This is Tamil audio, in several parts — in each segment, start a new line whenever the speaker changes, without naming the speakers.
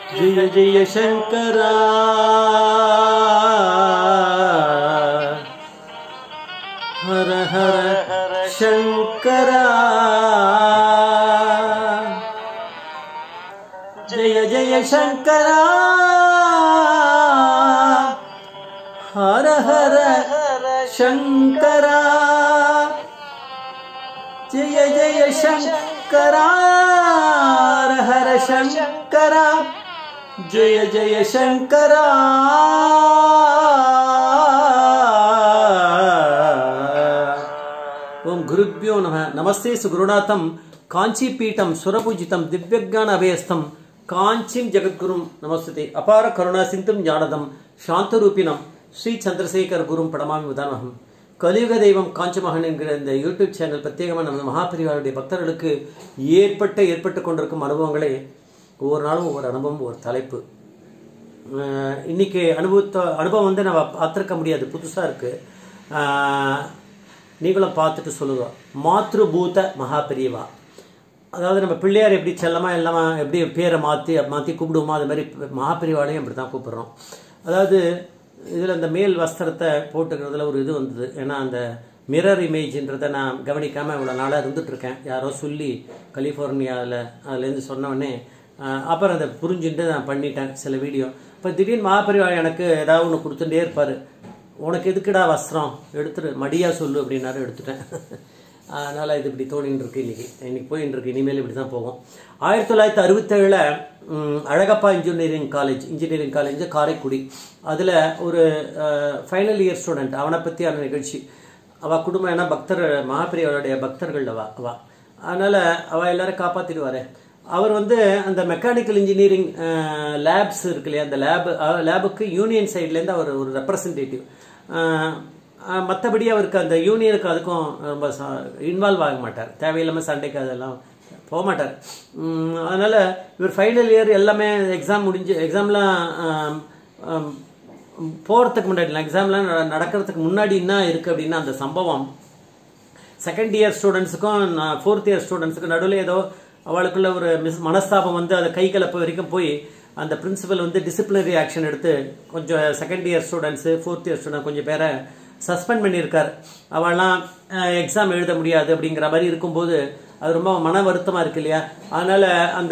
ஜெய ஜெய சங்கரா ஹர ஹர சங்கரா ஜெய ஜெய சங்கரா ஹர ஹர சங்கரா ஜெய ஜெய சங்கரா ஹர ஹர சங்கரா ஜெய ஜெய சங்கரா ஓம் குருப்பியோ நம நமஸ்தே சுகுருநாதம் காஞ்சிபீட்டம் சுரபூஜிதம் திவ்யஜான அபயஸ்தம் காஞ்சிம் ஜெகத்குரும் நமஸ்தே அபார கருணா சிந்தும் ஞானதம் சாந்தரூபினம் ஸ்ரீ சந்திரசேகர் குரும் படமாமி உதாரணம் கலியுக தெய்வம் காஞ்சமகன் என்கிற இந்த யூடியூப் சேனல் பிரத்யேகமாக நமது மகாபரிவாருடைய பக்தர்களுக்கு ஏற்பட்ட ஏற்பட்டு கொண்டிருக்கும் அனுபவங்களே ஒவ்வொரு நாளும் ஒவ்வொரு அனுபவம் ஒரு தலைப்பு அஹ் இன்னைக்கு அனுபவத்தை அனுபவம் வந்து நம்ம பார்த்துருக்க முடியாது புதுசாக இருக்கு அஹ் நீங்களும் பார்த்துட்டு சொல்லுங்க மாத்ருபூத மகாபெரியவா அதாவது நம்ம பிள்ளையார் எப்படி செல்லமா எல்லாமா எப்படி பேரை மாற்றி மாற்றி கூப்பிடுவோமோ அது மாதிரி மகாபெரிவாளையும் அப்படி தான் கூப்பிடுறோம் அதாவது இதில் அந்த மேல் வஸ்திரத்தை போட்டுக்கிறதுல ஒரு இது வந்தது ஏன்னா அந்த மிரர் இமேஜ்ன்றதை நான் கவனிக்காமல் இவ்வளோ நாளாக இருந்துட்டு இருக்கேன் யாரோ சொல்லி கலிஃபோர்னியாவில் அதுலேருந்து சொன்னவொடனே ஆஹ் அப்புறம் அதை புரிஞ்சுட்டு நான் பண்ணிட்டேன் சில வீடியோ இப்போ திடீர்னு மகாபரிவா எனக்கு ஏதாவது ஒன்று கொடுத்துட்டே இருப்பார் உனக்கு எதுக்குடா வஸ்திரம் எடுத்துட்டு மடியா சொல்லு அப்படின்னாரு எடுத்துட்டேன் அதனால் இது இப்படி தோணின்னு இருக்கு இன்னைக்கு இன்னைக்கு போயின்னு இருக்கு இனிமேல் இப்படி தான் போகும் ஆயிரத்தி தொள்ளாயிரத்தி அறுபத்தேழில் Alagappa engineering college engineering college Karaikudi அதில் ஒரு ஃபைனல் இயர் ஸ்டூடெண்ட் அவனை பற்றியான நிகழ்ச்சி அவள் குடும்பம் ஏன்னா பக்தர் மகாபிரியாவுடைய பக்தர்கள் அவ அவ அதனால் அவள் எல்லாரும் காப்பாற்றிடுவார் அவர் வந்து அந்த மெக்கானிக்கல் இன்ஜினியரிங் லேப்ஸ் இருக்கு இல்லையா அந்த லேப் லேபுக்கு யூனியன் சைட்லேருந்து அவர் ஒரு ரெப்ரசன்டேட்டிவ் மற்றபடி அவருக்கு அந்த யூனியனுக்கு அதுக்கும் ரொம்ப இன்வால்வ் ஆக மாட்டார் தேவையில்லாமல் சண்டைக்கு அதெல்லாம் போக மாட்டார் உம், அதனால இவர் ஃபைனல் இயர் எல்லாமே எக்ஸாம் முடிஞ்சு எக்ஸாம்லாம் போகிறதுக்கு முன்னாடி எக்ஸாம்லாம் நடக்கிறதுக்கு முன்னாடி என்ன இருக்குது அப்படின்னா அந்த சம்பவம் செகண்ட் இயர் ஸ்டூடெண்ட்ஸுக்கும் ஃபோர்த் இயர் ஸ்டூடெண்ட்ஸுக்கும் நடுவில் ஏதோ அவளுக்குள்ள ஒரு மிஸ் மனஸ்தாபம் வந்து அந்த கை கலப்பு வரைக்கும் போய் அந்த பிரின்சிபல் வந்து டிசிப்ளினரி ஆக்ஷன் எடுத்து கொஞ்சம் second year students fourth year student கொஞ்சம் பேரை சஸ்பெண்ட் பண்ணியிருக்கார் அவள்லாம் எக்ஸாம் எழுத முடியாது அப்படிங்கிற மாதிரி இருக்கும்போது அது ரொம்ப மன வருத்தமாக இருக்கு இல்லையா அதனால அந்த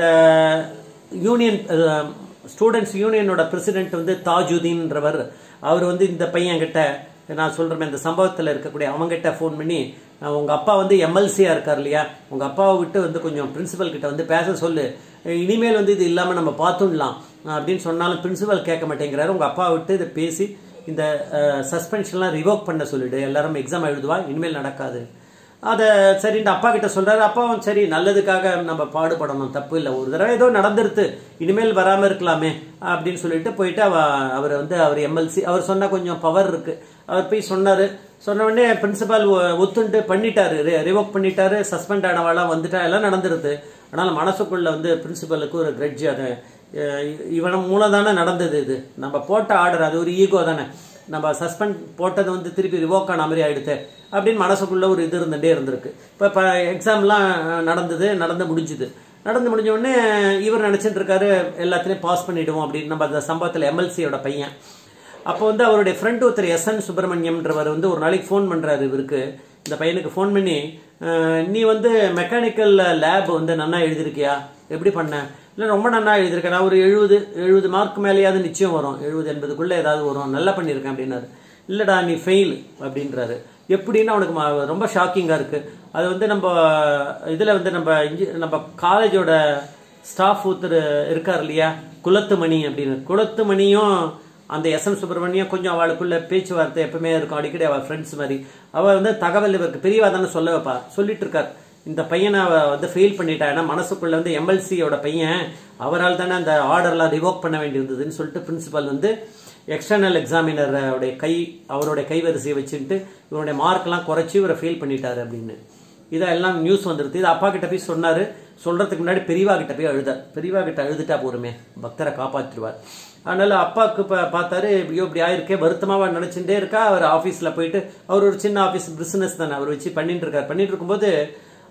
யூனியன் ஸ்டூடெண்ட்ஸ் யூனியனோட பிரசிடென்ட் வந்து தாஜுதீன்றவர் அவர் வந்து இந்த பையன் கிட்ட நான் சொல்றேன் இந்த சம்பவத்தில் இருக்கக்கூடிய அவங்ககிட்ட ஃபோன் பண்ணி அஹ், உங்க அப்பா வந்து எம்எல்சியா இருக்கார் இல்லையா உங்க அப்பாவை விட்டு வந்து கொஞ்சம் பிரின்சிபல் கிட்ட வந்து பேச சொல்லு அஹ், இனிமேல் வந்து இது இல்லாம நம்ம பார்த்துடலாம் அப்படின்னு சொன்னாலும் பிரின்சிபல் கேட்க மாட்டேங்கிறாரு உங்க அப்பாவை விட்டு இதை பேசி இந்த சஸ்பென்ஷன்லாம் ரிவோக் பண்ண சொல்லிடு எல்லாரும் எக்ஸாம் எழுதுவா இனிமேல் நடக்காது அதை சரி இந்த அப்பா கிட்ட சொல்றாரு அப்பாவும் சரி நல்லதுக்காக நம்ம பாடுபடணும் தப்பு இல்லை ஒரு தடவை ஏதோ நடந்துருது இனிமேல் வராம இருக்கலாமே அப்படின்னு சொல்லிட்டு போயிட்டு அவ அவர் வந்து அவர் எம்எல்சி அவர் சொன்ன கொஞ்சம் பவர் இருக்கு அவர் போய் சொன்னாரு சொன்ன உடனே பிரின்சிபால் ஒத்துண்டு பண்ணிட்டாரு ரிவோக் பண்ணிட்டாரு சஸ்பெண்ட் ஆனவாளாம் வந்துட்டா எல்லாம் நடந்துருது ஆனால் மனசுக்குள்ள வந்து பிரின்சிபலுக்கு ஒரு கிரெட்ஜ் அதை அஹ் இவன் மூலம் தானே நடந்தது இது நம்ம போட்ட ஆர்டர் அது ஒரு ஈகோ தானே நம்ம சஸ்பெண்ட் போட்டது வந்து திருப்பி ரிவோக் ஆன மாதிரி ஆயிடுது அப்படின்னு மனசுக்குள்ள ஒரு இது இருந்துட்டே இருந்திருக்கு இப்போ இப்போ எக்ஸாம்லாம் நடந்தது நடந்து முடிஞ்சுது நடந்து முடிஞ்ச உடனே இவர் நினைச்சிட்டு இருக்காரு எல்லாத்துலேயும் பாஸ் பண்ணிடுவோம் அப்படின்னு நம்ம அந்த சம்பவத்தில் எம்எல்சியோட பையன் அப்போ வந்து அவருடைய ஃப்ரெண்ட் ஒருத்தர் எஸ் என் சுப்பிரமணியம்ன்றவர் வந்து ஒரு நாளைக்கு ஃபோன் பண்றாரு இவருக்கு இந்த பையனுக்கு ஃபோன் பண்ணி அஹ், நீ வந்து மெக்கானிக்கல் லேப் வந்து நன்னா எழுதிருக்கியா எப்படி பண்ண இல்லை ரொம்ப நன்னா எழுதியிருக்கேன் நான் ஒரு எழுபது எழுபது மார்க் மேலேயாவது நிச்சயம் வரும் எழுபது எண்பதுக்குள்ள ஏதாவது வரும் நல்லா பண்ணியிருக்கேன் அப்படின்னாரு இல்லடா நீ ஃபெயில் அப்படின்றாரு எப்படின்னு அவனுக்கு ம- ரொம்ப ஷாக்கிங்காக இருக்கு அது வந்து நம்ம இதில் வந்து நம்ம இன்ஜி நம்ம காலேஜோட ஸ்டாஃப் ஒருத்தர் இருக்கார் இல்லையா குலத்துமணி அப்படின்னு குலத்துமணியும் அந்த எஸ் எம் சுப்பிரமணியம் கொஞ்சம் அவளுக்குள்ள பேச்சுவார்த்தை எப்பவுமே இருக்கும் அடிக்கடி அவள் ஃப்ரெண்ட்ஸ் மாதிரி அவள் வந்து தகவல் இவருக்கு பெரியவா தானே சொல்ல வைப்பா சொல்லிட்டு இருக்கார் இந்த பையனை அவ வந்து ஃபெயில் பண்ணிட்டா ஏன்னா மனசுக்குள்ள வந்து எம்எல்சியோட பையன் அவரால் தானே அந்த ஆர்டர்லாம் ரிவோக் பண்ண வேண்டியிருந்ததுன்னு சொல்லிட்டு பிரின்சிபல் வந்து எக்ஸ்டர்னல் எக்ஸாமினருடைய கை அவருடைய கைவரிசையை வச்சுட்டு இவருடைய மார்க்லாம் குறைச்சி இவரை ஃபெயில் பண்ணிட்டாரு அப்படின்னு இதெல்லாம் நியூஸ் வந்துருது இது அப்பா கிட்ட போய் சொன்னாரு சொல்றதுக்கு முன்னாடி பெரியவா கிட்ட போய் அழுதார் பெரியவா கிட்ட அழுதுட்டா போருமே பக்தரை காப்பாற்றிடுவார் அதனால அப்பாவுக்கு இப்போ பார்த்தாரு இப்படியோ இப்படி ஆயிருக்கே வருத்தமாவா நினைச்சுட்டே இருக்கா அவர் ஆஃபீஸில் போயிட்டு அவர் ஒரு சின்ன ஆஃபீஸ் பிஸ்னஸ் தானே அவர் வச்சு பண்ணிட்டு இருக்காரு பண்ணிட்டு இருக்கும்போது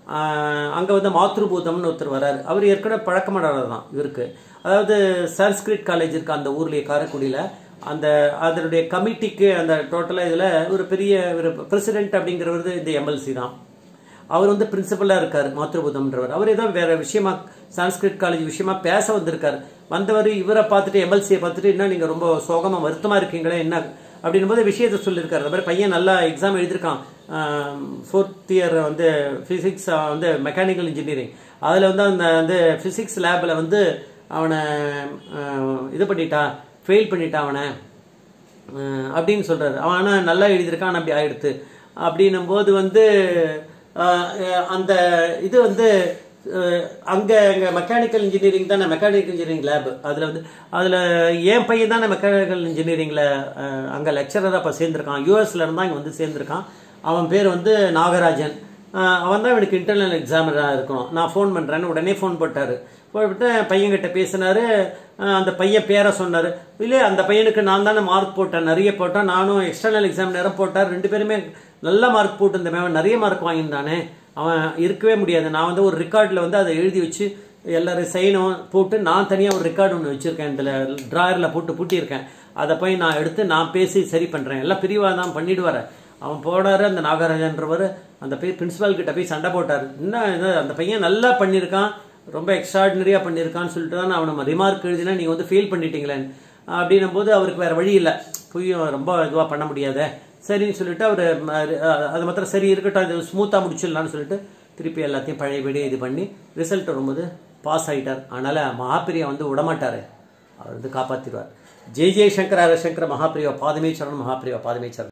அங்கே வந்து மாத்ருபூதம்னு ஒருத்தர் வராரு அவர் ஏற்கனவே பழக்கமானவர் தான் இவருக்கு அதாவது சான்ஸ்கிரிட் காலேஜ் இருக்கு அந்த ஊர்லேயே காரைக்குடியில் அந்த அதனுடைய கமிட்டிக்கு அந்த டோட்டலாக இதில் ஒரு பெரிய ஒரு பிரசிடென்ட் அப்படிங்கிறவர் இந்த எம்எல்சி தான் அவர் வந்து பிரின்சிபலாக இருக்கார் மாத்ருபூதம்ன்றவர் அவர் ஏதோ வேற விஷயமா சான்ஸ்கிரிட் காலேஜ் விஷயமா பேச வந்திருக்காரு வந்தவர் இவரை பார்த்துட்டு எம்எல்சியை பார்த்துட்டு என்ன நீங்கள் ரொம்ப சோகமாக வருத்தமாக இருக்கீங்களே என்ன அப்படின்னும் போது விஷயத்தை சொல்லியிருக்காரு அந்த மாதிரி பையன் நல்லா எக்ஸாம் எழுதியிருக்கான் ஃபோர்த் இயர் வந்து ஃபிசிக்ஸ் வந்து மெக்கானிக்கல் இன்ஜினியரிங் அதில் வந்து அந்த வந்து ஃபிசிக்ஸ் லேபில் வந்து அவனை ஆஹ், இது பண்ணிட்டா ஃபெயில் பண்ணிட்டான் அவனை அஹ் அப்படின்னு சொல்றாரு அவன் ஆனா நல்லா எழுதியிருக்கான் அப்படி ஆயிடுத்து அப்படின்னும் போது வந்து அஹ், அஹ், அந்த இது வந்து அஹ், அங்க எங்க மெக்கானிக்கல் இன்ஜினியரிங் தானே மெக்கானிக்கல் இன்ஜினியரிங் லேப் அதுல வந்து அதுல என் பையன் தானே மெக்கானிக்கல் இன்ஜினியரிங்ல அஹ், அங்க லெக்சரரா இப்ப சேர்ந்திருக்கான் யூஎஸ்ல இருந்தா இங்க வந்து சேர்ந்திருக்கான் அவன் பேர் வந்து நாகராஜன் அஹ், அவன் தான் எனக்கு இன்டர்னல் எக்ஸாமினரா இருக்கணும் நான் ஃபோன் பண்றேன்னு உடனே ஃபோன் போட்டாரு போய்விட்டு பையன்கிட்ட பேசினாரு அஹ் அந்த பையன் பேரை சொன்னாரு இல்லையே அந்த பையனுக்கு நான் தானே மார்க் போட்டேன் நிறைய போட்டேன் நானும் எக்ஸ்டர்னல் எக்ஸாம் நேரம் போட்டார் ரெண்டு பேருமே நல்ல மார்க் போட்டிருந்தேன் அவன் நிறைய மார்க் வாங்கியிருந்தானே அவன் இருக்கவே முடியாது நான் வந்து ஒரு ரெக்கார்டில் வந்து அதை எழுதி வச்சு எல்லாரும் சைனும் போட்டு நான் தனியாக ஒரு ரெக்கார்டு ஒன்று வச்சிருக்கேன் இதில் ட்ராயரில் போட்டு பூட்டியிருக்கேன் அதை போய் நான் எடுத்து நான் பேசி சரி பண்ணுறேன் எல்லாம் பிரிவாக தான் பண்ணிடுவார் அவன் போனாரு அந்த நாகராஜன்றவர் அந்த போய் பிரின்சிபால் கிட்ட போய் சண்டை போட்டார் என்ன இது அந்த பையன் நல்லா பண்ணியிருக்கான் ரொம்ப எக்ஸ்ட்ராடினரியா பண்ணியிருக்கான்னு சொல்லிட்டு தான் அவனை ரிமார்க் எழுதினா நீங்க வந்து ஃபெயில் பண்ணிட்டீங்களேன்னு அப்படின்னும் போது அவருக்கு வேற வழி இல்லை போய் ரொம்ப இதுவா பண்ண முடியாத சரின்னு சொல்லிட்டு அவர் அது மாத்திரம் சரி இருக்கட்டும் இது ஸ்மூத்தா முடிச்சிடலாம்னு சொல்லிட்டு திருப்பி எல்லாத்தையும் பழையபடி இது பண்ணி ரிசல்ட் வரும்போது பாஸ் ஆயிட்டார் அதனால மகாபிரியா வந்து விடமாட்டாரு அவர் வந்து காப்பாத்திடுவார் ஜெய் ஜெய் சங்கர ஹரசங்கர மகாபிரியா பாதமே சரணம் மகாபிரியா பாதமே சரணம்